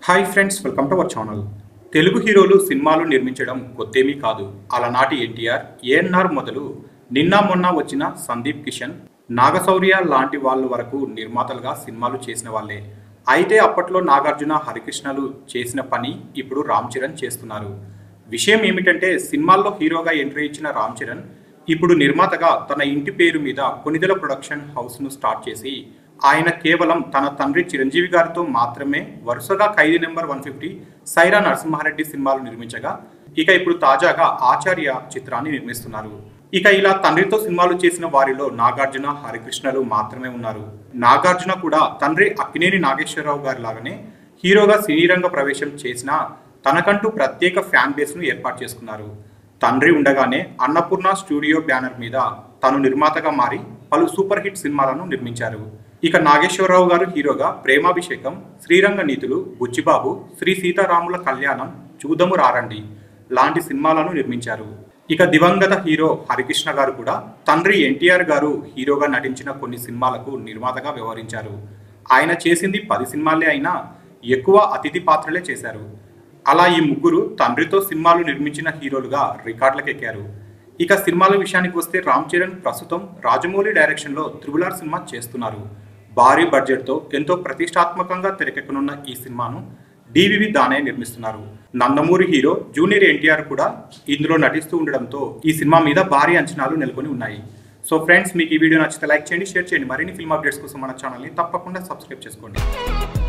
hi friends welcome to our channel Telugu హీరోలు సినిమాలు నిర్మించడం కొత్తేమీ కాదు అలనాటి ఎన్టీఆర్ ఏఎన్ఆర్ మొదలు నిన్న మొన్న వచ్చిన సందీప్ కిషన్ నాగశౌర్య లాంటి వాళ్ళ వరకు నిర్మాతలుగా సినిమాలు చేసిన వాళ్ళే అయితే అప్పట్లో నాగార్జున హరికృష్ణలు చేసిన పని ఇప్పుడు రామ్ చరణ్ చేస్తున్నారు విషయం ఏమిటంటే సినిమాల్లో హీరోగా ఎంట్రీ ఇచ్చిన రామ్ చరణ్ ఇప్పుడు నిర్మాతగా తన ఇంటి పేరు మీద కొనిదెల ప్రొడక్షన్ హౌస్ ను స్టార్ట్ చేసి ఆయన కేవలం తన తండ్రి చిరంజీవి గారితో మాత్రమే వరుసగా Khaidi number one fifty Sye Raa Narasimha Reddy సినిమాలు నిర్మించగా ఇక ఇప్పుడు తాజాగా ఆచార్య చిత్రాన్ని నిర్మిస్తున్నారు ఇక ఇలా తండ్రితో సినిమాలు చేసిన వారిలో నాగార్జున హరికృష్ణలు మాత్రమే ఉన్నారు నాగార్జున కూడా తండ్రి అక్కినేని నాగేశ్వరరావు గారి లాగానే హీరోగా సినీ రంగ ప్రవేశం చేసినా తనకంటూ ప్రత్యేక ఫ్యాన్ బేస్ ను ఏర్పాటు చేసుకున్నారు తండ్రి ఉండగానే అన్నపూర్ణ స్టూడియో బ్యానర్ మీద తను నిర్మాతగా మారి పలు సూపర్ హిట్ సినిమాలను నిర్మించారు ఇక నాగేశ్వరరావు గారు హీరోగా ప్రేమాభిషేకం శ్రీరంగ నీతులు బుచ్చిబాబు శ్రీ సీతారాముల కళ్యాణం చూదము రారండి లాంటి సినిమాలను నిర్మించారు ఇక దివంగత హీరో హరికృష్ణ గారు కూడా తండ్రి ఎన్టీఆర్ గారు హీరోగా నటించిన కొన్ని సినిమాలకు నిర్మాతగా వ్యవహరించారు ఆయన చేసింది పది సినిమాలే అయినా ఎక్కువ అతిథి పాత్రలే చేశారు అలా ఈ ముగ్గురు తండ్రితో సినిమాలు నిర్మించిన హీరోలుగా రికార్డులకు ఎక్కారు ఇక సినిమాల విషయానికి వస్తే రామ్ చరణ్ ప్రస్తుతం రాజమౌళి డైరెక్షన్లో త్రిబుల్ ఆర్ సినిమా చేస్తున్నారు భారీ బడ్జెట్తో ఎంతో ప్రతిష్టాత్మకంగా తెరకెక్కనున్న ఈ సినిమాను డివివి దానే నిర్మిస్తున్నారు నందమూరి హీరో జూనియర్ ఎన్టీఆర్ కూడా ఇందులో నటిస్తూ ఉండడంతో ఈ సినిమా మీద భారీ అంచనాలు నెలకొని ఉన్నాయి సో ఫ్రెండ్స్ మీకు ఈ వీడియో నచ్చితే లైక్ చేయండి షేర్ చేయండి మరిన్ని ఫిల్మ్ అప్డేట్స్ కోసం మన ఛానల్ని తప్పకుండా సబ్స్క్రైబ్ చేసుకోండి